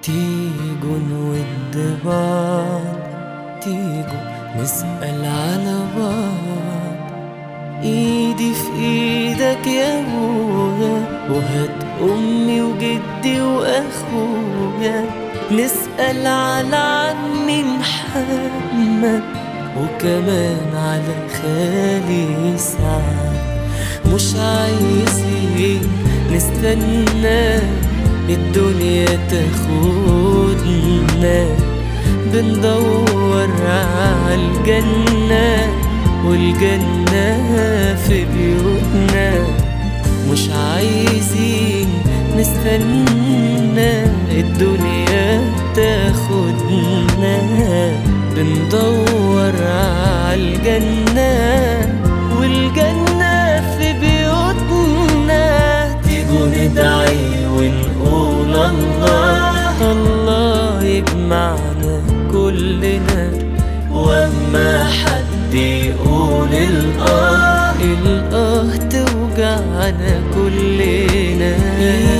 تيجوا نود بعض تيجوا نسأل على بعض ايدي في ايدك يا ابويا وهات امي وجدي واخويا نسأل على عمي محمد وكمان على خالي سعد مش عايزين نستنى الدنيا تاخدنا بندور عالجنة والجنة في بيوتنا مش عايزين نستنى الدنيا تاخدنا بندور عالجنة والجنة في بيوتنا تيجوا ندعي ونقول الله الله يجمعنا كلنا واما حد يقول الاه الاه توجعنا كلنا